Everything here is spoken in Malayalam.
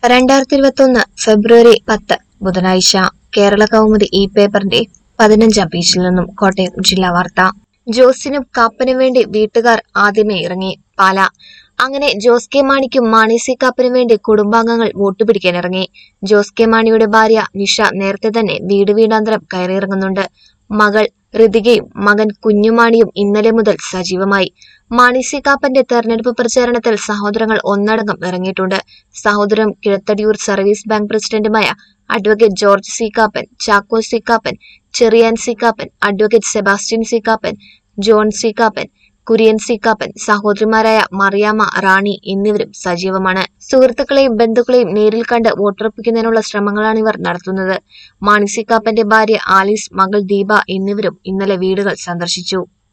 രണ്ടായിരത്തി ഇരുപത്തൊന്ന് ഫെബ്രുവരി പത്ത് ബുധനാഴ്ച കേരള കൗമുദി ഈ പേപ്പറിന്റെ പതിനഞ്ചാം പേജിൽ നിന്നും കോട്ടയം ജില്ലാ വാർത്ത ജോസിനും കാപ്പനും വേണ്ടി വീട്ടുകാർ ആദ്യമേ ഇറങ്ങി പാല അങ്ങനെ ജോസ് കെ മാണിക്കും മാണി സി കാപ്പനും വേണ്ടി കുടുംബാംഗങ്ങൾ വോട്ട് പിടിക്കാൻ ഇറങ്ങി ജോസ് കെ മാണിയുടെ ഭാര്യ നിഷ നേരത്തെ തന്നെ വീട് വീടാന്തരം കയറിയിറങ്ങുന്നുണ്ട് മകൾ ഋതികയും മകൻ കുഞ്ഞുമാണിയും ഇന്നലെ മുതൽ സജീവമായി മാണി സി കാപ്പന്റെ തെരഞ്ഞെടുപ്പ് പ്രചാരണത്തിൽ സഹോദരങ്ങൾ ഒന്നടങ്കം ഇറങ്ങിയിട്ടുണ്ട് സഹോദരൻ കിഴത്തടിയൂർ സർവീസ് ബാങ്ക് പ്രസിഡന്റുമായ advocate George C Kappan Chacko C Kappan Cheriyan C Kappan advocate Sebastian C Kappan John C Kappan Kurian C Kappan സഹോദരിമാരായ മറിയാമ്മ റാണി എന്നിവരും സജീവമാണ് സുഹൃത്തുക്കളെയും ബന്ധുക്കളെയും നേരിൽ കണ്ട് വോട്ടുറപ്പിക്കുന്നതിനുള്ള ശ്രമങ്ങളാണ് ഇവർ നടത്തുന്നത് മാണി സി കാപ്പന്റെ ഭാര്യ ആലീസ് മകൾ ദീപ എന്നിവരും ഇന്നലെ വീടുകൾ സന്ദർശിച്ചു